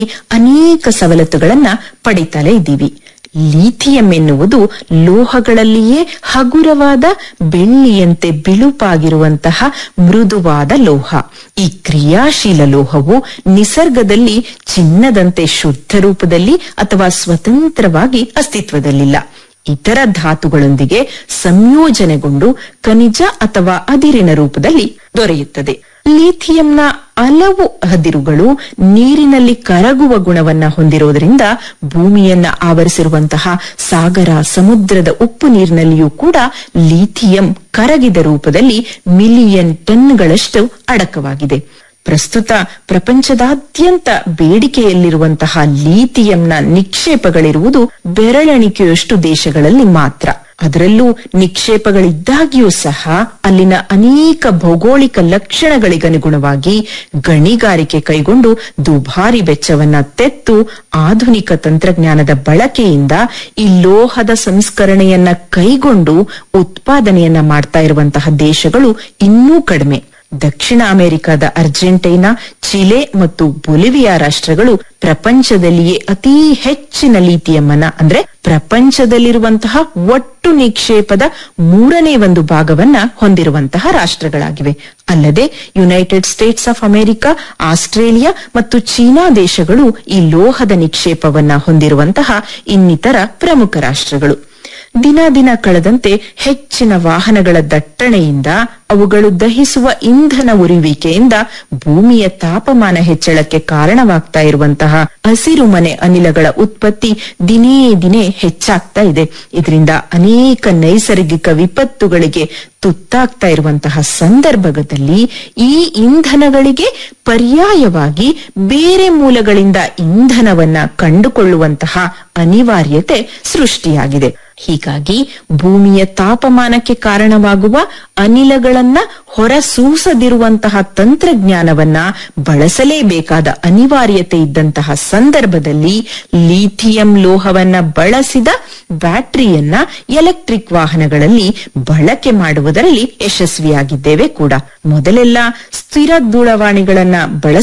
ಅನೇಕ ಸವಲತ್ತುಗಳನ್ನ ಪಡಿತಲೇ ಇದ್ದೀವಿ ಲೀಥಿಯಂ ಎನ್ನುವುದು ಲೋಹಗಳಲ್ಲಿಯೇ ಹಗುರವಾದ ಬೆಳ್ಳಿಯಂತೆ ಬಿಳುಪಾಗಿರುವಂತಹ ಮೃದುವಾದ ಲೋಹ ಈ ಕ್ರಿಯಾಶೀಲ ಲೋಹವು ನಿಸರ್ಗದಲ್ಲಿ ಚಿನ್ನದಂತೆ ಶುದ್ಧ ರೂಪದಲ್ಲಿ ಅಥವಾ ಸ್ವತಂತ್ರವಾಗಿ ಅಸ್ತಿತ್ವದಲ್ಲಿಲ್ಲ ಇತರ ಧಾತುಗಳೊಂದಿಗೆ ಸಂಯೋಜನೆಗೊಂಡು ಖನಿಜ ಅಥವಾ ಅದಿರಿನ ರೂಪದಲ್ಲಿ ದೊರೆಯುತ್ತದೆ ಲಿಥಿಯಂನ ಹಲವು ಹದಿರುಗಳು ನೀರಿನಲ್ಲಿ ಕರಗುವ ಗುಣವನ್ನ ಹೊಂದಿರೋದ್ರಿಂದ ಭೂಮಿಯನ್ನ ಆವರಿಸಿರುವಂತಹ ಸಾಗರ ಸಮುದ್ರದ ಉಪ್ಪು ನೀರಿನಲ್ಲಿಯೂ ಕೂಡ ಲಿಥಿಯಂ ಕರಗಿದ ರೂಪದಲ್ಲಿ ಮಿಲಿಯನ್ ಟನ್ಗಳಷ್ಟು ಅಡಕವಾಗಿದೆ ಪ್ರಸ್ತುತ ಪ್ರಪಂಚದಾದ್ಯಂತ ಬೇಡಿಕೆಯಲ್ಲಿರುವಂತಹ ಲೀಥಿಯಂನ ನಿಕ್ಷೇಪಗಳಿರುವುದು ಬೆರಳೆಣಿಕೆಯಷ್ಟು ದೇಶಗಳಲ್ಲಿ ಮಾತ್ರ ಅದರಲ್ಲೂ ನಿಕ್ಷೇಪಗಳಿದ್ದಾಗ್ಯೂ ಸಹ ಅಲ್ಲಿನ ಅನೇಕ ಭೌಗೋಳಿಕ ಲಕ್ಷಣಗಳಿಗನುಗುಣವಾಗಿ ಗಣಿಗಾರಿಕೆ ಕೈಗೊಂಡು ದುಬಾರಿ ವೆಚ್ಚವನ್ನ ತೆತ್ತು ಆಧುನಿಕ ತಂತ್ರಜ್ಞಾನದ ಬಳಕೆಯಿಂದ ಈ ಲೋಹದ ಸಂಸ್ಕರಣೆಯನ್ನ ಕೈಗೊಂಡು ಉತ್ಪಾದನೆಯನ್ನ ಮಾಡ್ತಾ ಇರುವಂತಹ ದೇಶಗಳು ಇನ್ನೂ ಕಡಿಮೆ ದಕ್ಷಿಣ ಅಮೆರಿಕದ ಅರ್ಜೆಂಟೈನಾ ಚಿಲೆ ಮತ್ತು ಬೊಲಿವಿಯಾ ರಾಷ್ಟ್ರಗಳು ಪ್ರಪಂಚದಲ್ಲಿಯೇ ಅತಿ ಹೆಚ್ಚಿನ ಲೀಥಿಯಂನ ಅಂದ್ರೆ ಪ್ರಪಂಚದಲ್ಲಿರುವಂತಹ ಒಟ್ಟು ನಿಕ್ಷೇಪದ ಮೂರನೇ ಒಂದು ಭಾಗವನ್ನ ಹೊಂದಿರುವಂತಹ ರಾಷ್ಟ್ರಗಳಾಗಿವೆ ಅಲ್ಲದೆ United States of America Australia ಮತ್ತು ಚೀನಾ ದೇಶಗಳು ಈ ಲೋಹದ ನಿಕ್ಷೇಪವನ್ನ ಹೊಂದಿರುವಂತಹ ಇನ್ನಿತರ ಪ್ರಮುಖ ರಾಷ್ಟ್ರಗಳು ದಿನ ದಿನ ಕಳೆದಂತೆ ಹೆಚ್ಚಿನ ವಾಹನಗಳ ದಟ್ಟಣೆಯಿಂದ ಅವುಗಳು ದಹಿಸುವ ಇಂಧನ ಉರಿಯುವಿಕೆಯಿಂದ ಭೂಮಿಯ ತಾಪಮಾನ ಹೆಚ್ಚಳಕ್ಕೆ ಕಾರಣವಾಗ್ತಾ ಇರುವಂತಹ ಹಸಿರು ಮನೆ ಅನಿಲಗಳ ಉತ್ಪತ್ತಿ ದಿನೇ ದಿನೇ ಹೆಚ್ಚಾಗ್ತಾ ಇದೆ ಇದರಿಂದ ಅನೇಕ ನೈಸರ್ಗಿಕ ವಿಪತ್ತುಗಳಿಗೆ ತುತ್ತಾಗ್ತಾ ಇರುವಂತಹ ಸಂದರ್ಭದಲ್ಲಿ ಈ ಇಂಧನಗಳಿಗೆ ಪರ್ಯಾಯವಾಗಿ ಬೇರೆ ಮೂಲಗಳಿಂದ ಇಂಧನವನ್ನ ಕಂಡುಕೊಳ್ಳುವಂತಹ ಅನಿವಾರ್ಯತೆ ಸೃಷ್ಟಿಯಾಗಿದೆ ಹೀಗಾಗಿ ಭೂಮಿಯ ತಾಪಮಾನಕ್ಕೆ ಕಾರಣವಾಗುವ ಅನಿಲಗಳನ್ನ ಹೊರಸೂಸದಿರುವಂತಹ ತಂತ್ರಜ್ಞಾನವನ್ನ ಬಳಸಲೇಬೇಕಾದ ಅನಿವಾರ್ಯತೆ ಇದ್ದಂತಹ ಸಂದರ್ಭದಲ್ಲಿ ಲಿಥಿಯಂ ಲೋಹವನ್ನ ಬಳಸಿದ ಬ್ಯಾಟರಿಯನ್ನ ಎಲೆಕ್ಟ್ರಿಕ್ ವಾಹನಗಳಲ್ಲಿ ಬಳಕೆ ಮಾಡುವುದರಲ್ಲಿ ಯಶಸ್ವಿಯಾಗಿದ್ದೇವೆ ಕೂಡ ಮೊದಲೆಲ್ಲ ಸ್ಥಿರ ದೂರವಾಣಿಗಳನ್ನ ಬಳಸ